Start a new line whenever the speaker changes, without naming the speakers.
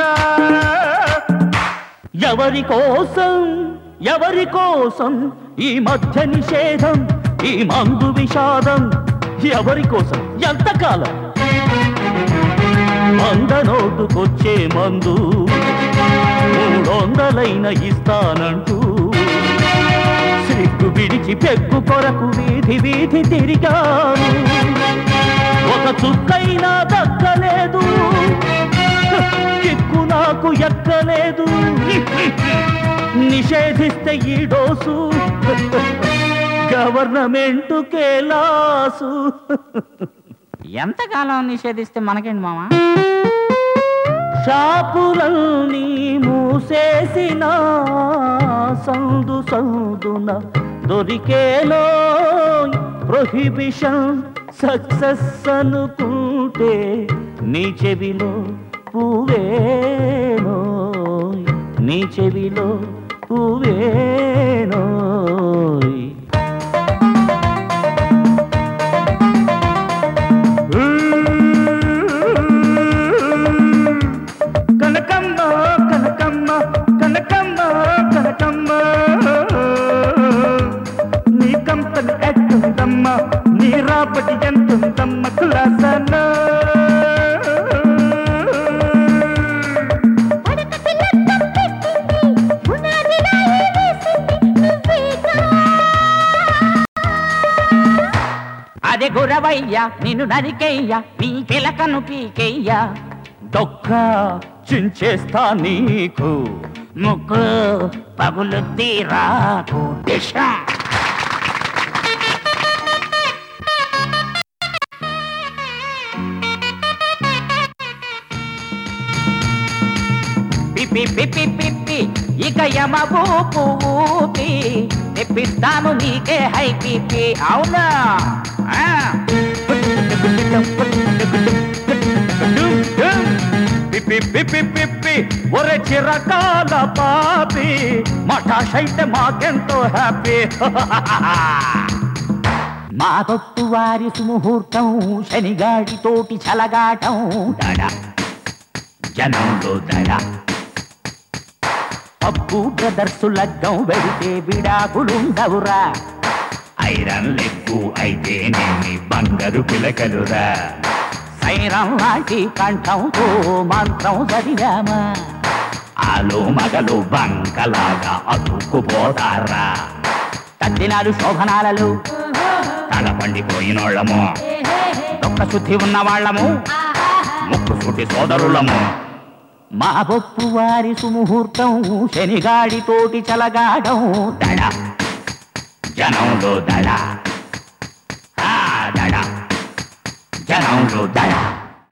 ఎవరి కోసం ఎవరి కోసం ఈ మధ్య నిషేధం ఈ మందు విషాదం ఎవరి కోసం ఎంతకాలం వంద నోటుకొచ్చే మందు మూడొందలైన ఇస్తానంటూ సిగ్గు విడిచి పెగ్గు కొరకు వీధి వీధి తిరిగాను ఒక చుక్కైనా దక్కలేదు కిక్కు నాకు ఎక్కలేదు నిషేధిస్తే ఈ డోసు గవర్నమెంట్ కేలాసు
ఎంతకాలం నిషేధిస్తే మనకేంటి మామ
షాపులన్నీ మూసేసిన సందు సందున దొరికేలో ప్రొహిబిషన్ సక్సెస్ అనుకుంటే నీ చెవిలో పువ్వేనో నీ చెవిలో పువ్వేనో కనకమ్మ కనకమ్మ కనకమ్మ కనకమ్మ నీ కంపెనీ ఎట్టుందమ్మ నీ రాబడి ఎంతుందమ్మ కులాసన
పడక పిల్ల తప్పెట్టింది పునాది రాయి వేసింది నువ్వేగా
అదే గురవయ్య నిన్ను నరికెయ్య నీ పిలకను పీకెయ్య
డొక్క చించేస్తా నీకు
ముక్కు పగులు తీరాకు దిశ పిప్పి పిప్పి పిప్పి ఇక యమ ఊపు ఊపి తెప్పిస్తాను నీకే హై పిప్పి అవునా ఆ.
పిప్పి పిప్పి పిప్పి ఒరే చిరకాల పాపి మఠాష్ అయితే మాకెంతో హ్యాపీ
మా తొట్టు వారి సుముహూర్తం శనిగాడి తోటి చలగాటం దడ జనంలో దడ పప్పు బ్రదర్సు లగ్గం వెడితే బిడాకులుండవురా ఐరన్ లెగ్గు అయితేనేమి బంగారు పిలకలురా సైరం లాంటి కంఠంతో మంత్రం చదివామా ఆలు మగలు బంకలాగా అతుక్కుపోతారా తద్దినాలు శోభనాలలో తల పండిపోయినోళ్ళము దొక్క శుద్ధి ఉన్న వాళ్ళము ముక్కు శుద్ధి సోదరులము మా బొప్పు వారి సుముహూర్తం శనిగాడి తోటి చలగాడం దడ జనంలో దడ ఆ దడ జనంలో దడ